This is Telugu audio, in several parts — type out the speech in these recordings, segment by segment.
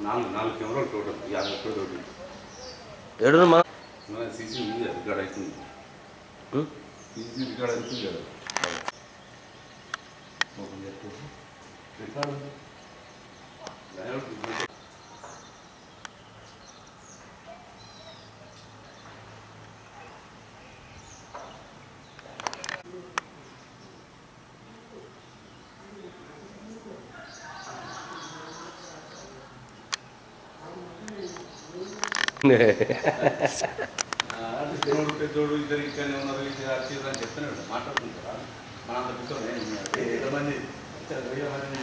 నాలుగు నాలుగు కెమెరాలు టోటల్ యాభై ఒక్కటి తోటి ఏడు మా మన సీసీ ఉంది అది రికార్డ్ అవుతుంది ఉం? సీసీ రికార్డ్ అవుతుంది కదా ఓపెన్ చేస్తే రికార్డ్ ఉంది డైరెక్ట్ ఉంది. ఆ, అంటే దేవుడు పెద్దోడు ఇద్దరు ఇక్కడనే ఉన్నారు ఇది అది ఇది అని చెప్తూనే ఉంటాడు మాట్లాడుతుంటారా మన అంత కూర్చొని ఎంతమంది వెయ్యి మంది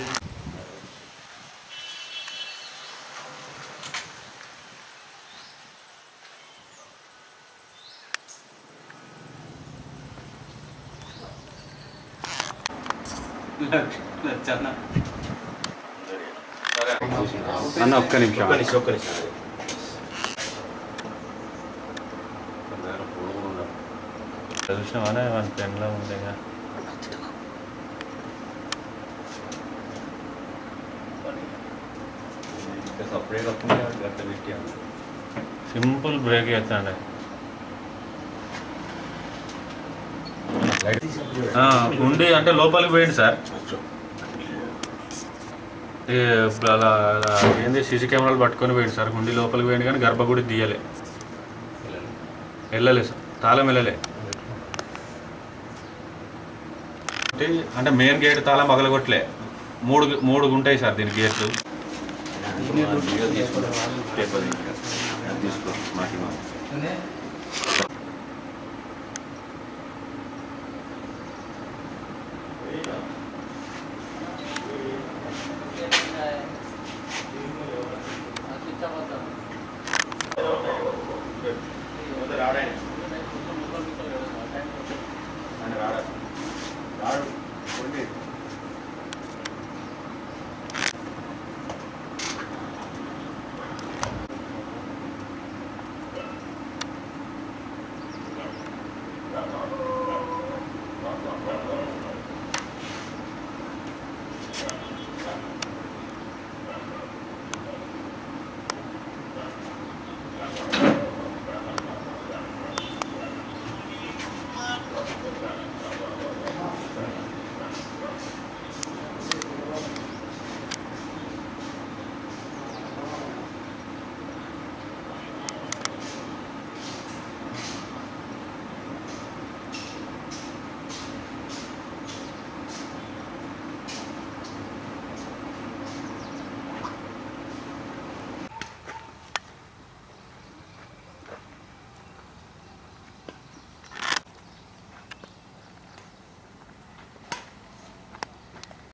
లచ్చన్న. అన్న ఒక్క నిమిషం ఒక్క నిమిషం ఒక్క నిమిషం దగ్గర ఫోన్ కూడా ఉండాలి. చూసినావానే మన పెన్లో ఉండేగా ఇంకా సపరేట్ అప్పుడు గట్ట పెట్టాను సింపుల్ బ్రేక్ చేస్తాండే ఉండి అంటే లోపలికి పోయింది సార్ ఈ ఇప్పుడు అలా అలా ఏంది సీసీ కెమెరాలు పట్టుకొని పోయింది సార్ గుండి లోపలికి పోయింది కానీ గర్భగుడి తీయలే వెళ్ళలే సార్ తాళం వెళ్ళలే అంటే అంటే మెయిన్ గేట్ తాళం పగలగొట్టలే మూడు మూడు ఉంటాయి సార్ దీని గేట్లు పేపర్ తీసుకో మాకి మా రావడానికి